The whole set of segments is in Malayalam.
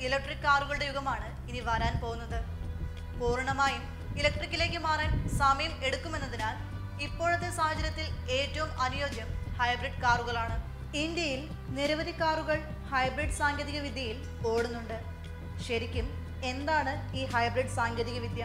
ഇലക്ട്രിക് കാറുകളുടെ യുഗമാണ് ഇനി വരാൻ പോകുന്നത് പൂർണ്ണമായും ഇലക്ട്രിക്കിലേക്ക് മാറാൻ സമയം എടുക്കുമെന്നതിനാൽ ഇപ്പോഴത്തെ സാഹചര്യത്തിൽ ഏറ്റവും അനുയോജ്യം ഹൈബ്രിഡ് കാറുകളാണ് ഇന്ത്യയിൽ നിരവധി കാറുകൾ ഹൈബ്രിഡ് സാങ്കേതിക വിദ്യയിൽ ഓടുന്നുണ്ട് ശരിക്കും എന്താണ് ഈ ഹൈബ്രിഡ് സാങ്കേതിക വിദ്യ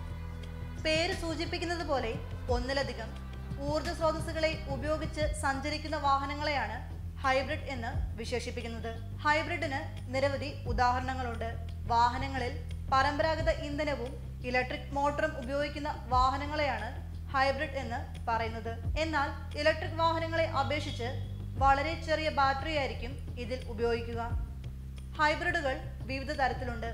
പേര് സൂചിപ്പിക്കുന്നത് പോലെ ഒന്നിലധികം ഊർജ സ്രോതസ്സുകളെ ഉപയോഗിച്ച് സഞ്ചരിക്കുന്ന വാഹനങ്ങളെയാണ് ഹൈബ്രിഡ് എന്ന് വിശേഷിപ്പിക്കുന്നത് ഹൈബ്രിഡിന് നിരവധി ഉദാഹരണങ്ങളുണ്ട് വാഹനങ്ങളിൽ പരമ്പരാഗത ഇന്ധനവും ഇലക്ട്രിക് മോട്ടറും ഉപയോഗിക്കുന്ന വാഹനങ്ങളെയാണ് ഹൈബ്രിഡ് എന്ന് പറയുന്നത് എന്നാൽ ഇലക്ട്രിക് വാഹനങ്ങളെ അപേക്ഷിച്ച് വളരെ ചെറിയ ബാറ്ററി ആയിരിക്കും ഇതിൽ ഉപയോഗിക്കുക ഹൈബ്രിഡുകൾ വിവിധ തരത്തിലുണ്ട്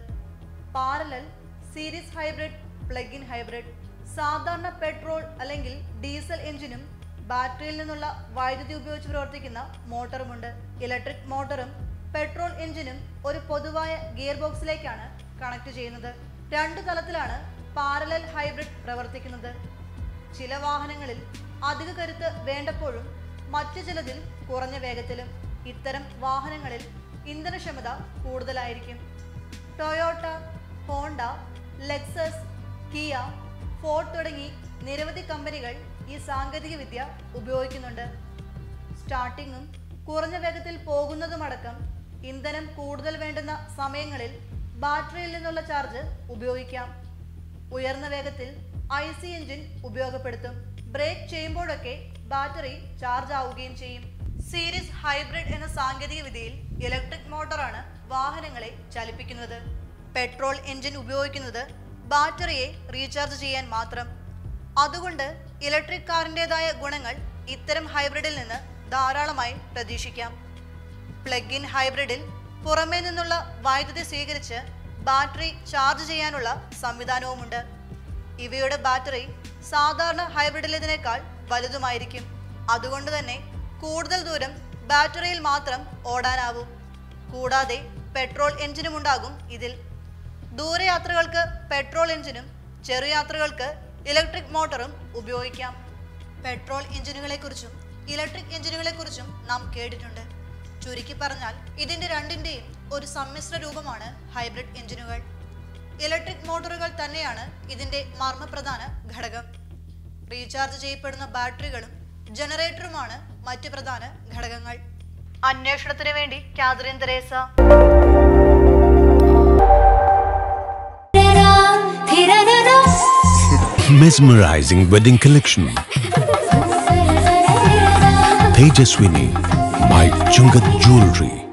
parallel series hybrid plug in hybrid സാധാരണ പെട്രോൾ അല്ലെങ്കിൽ ഡീസൽ എഞ്ചിനും ബാറ്ററിയിൽ നിന്നുള്ള വൈദ്യുതി ഉപയോഗിച്ച് പ്രവർത്തിക്കുന്ന മോട്ടറുമുണ്ട് ഇലക്ട്രിക് മോട്ടറും പെട്രോൾ എഞ്ചിനും ഒരു പൊതുവായ ഗിയർ ബോക്സിലേക്കാണ് കണക്ട് ചെയ്യുന്നത് രണ്ടു തലത്തിലാണ് പാരലൽ ഹൈബ്രിഡ് പ്രവർത്തിക്കുന്നത് ചില വാഹനങ്ങളിൽ അധിക കരുത്ത് വേണ്ടപ്പോഴും മറ്റു ചിലതിൽ കുറഞ്ഞ വേഗത്തിലും ഇത്തരം വാഹനങ്ങളിൽ ഇന്ധനക്ഷമത കൂടുതലായിരിക്കും Toyota Honda Lexus Kia Ford തുടങ്ങി നിരവധി കമ്പനികൾ ഈ സാങ്കേതിക വിദ്യ ഉപയോഗിക്കുന്നുണ്ട് സ്റ്റാർട്ടിങ്ങും കുറഞ്ഞ വേഗത്തിൽ പോകുന്നതുമടക്കം ഇന്ധനം കൂടുതൽ വേണ്ടുന്ന സമയങ്ങളിൽ ബാറ്ററിയിൽ നിന്നുള്ള ചാർജ് ഉപയോഗിക്കാം ഉയർന്ന വേഗത്തിൽ ഐ സി എഞ്ചിൻ ഉപയോഗപ്പെടുത്തും ബ്രേക്ക് ചെയ്യുമ്പോഴൊക്കെ ബാറ്ററി ചാർജ് ആവുകയും ചെയ്യും സീരീസ് ഹൈബ്രിഡ് എന്ന സാങ്കേതിക വിദ്യയിൽ ഇലക്ട്രിക് മോട്ടറാണ് വാഹനങ്ങളെ ചലിപ്പിക്കുന്നത് പെട്രോൾ എഞ്ചിൻ ഉപയോഗിക്കുന്നത് ബാറ്ററിയെ റീചാർജ് ചെയ്യാൻ മാത്രം അതുകൊണ്ട് ഇലക്ട്രിക് കാറിൻ്റെതായ ഗുണങ്ങൾ ഇത്തരം ഹൈബ്രിഡിൽ നിന്ന് ധാരാളമായി പ്രതീക്ഷിക്കാം പ്ലഗ് ഇൻ ഹൈബ്രിഡിൽ പുറമേ നിന്നുള്ള വൈദ്യുതി സ്വീകരിച്ച് ബാറ്ററി ചാർജ് ചെയ്യാനുള്ള സംവിധാനവുമുണ്ട് ഇവയുടെ ബാറ്ററി സാധാരണ ഹൈബ്രിഡിലേതിനേക്കാൾ വലുതുമായിരിക്കും അതുകൊണ്ട് തന്നെ കൂടുതൽ ദൂരം ബാറ്ററിയിൽ മാത്രം ഓടാനാവും കൂടാതെ പെട്രോൾ എഞ്ചിനും ഉണ്ടാകും ഇതിൽ ദൂരയാത്രകൾക്ക് പെട്രോൾ എഞ്ചിനും ചെറുയാത്രകൾക്ക് ഇലക്ട്രിക് മോട്ടറും ഉപയോഗിക്കാം പെട്രോൾ എഞ്ചിനുകളെക്കുറിച്ചും ഇലക്ട്രിക് എഞ്ചിനുകളെക്കുറിച്ചും നാം കേട്ടിട്ടുണ്ട് ചുരുക്കി പറഞ്ഞാൽ ഇതിന്റെ രണ്ടിന്റെയും ഒരു സമ്മിശ്ര രൂപമാണ് ഹൈബ്രിഡ് എഞ്ചിനുകൾ ഇലക്ട്രിക് മോട്ടോറുകൾ തന്നെയാണ് ഇതിന്റെ മർമ്മപ്രധാന ഘടകം റീചാർജ് ചെയ്യപ്പെടുന്ന ബാറ്ററികളും ജനറേറ്ററുമാണ് മറ്റ് പ്രധാന ഘടകങ്ങൾ അന്വേഷണത്തിന് വേണ്ടി Catherine Teresa Mesmerizing wedding collection. Tejaswini by Chungat Jewelry.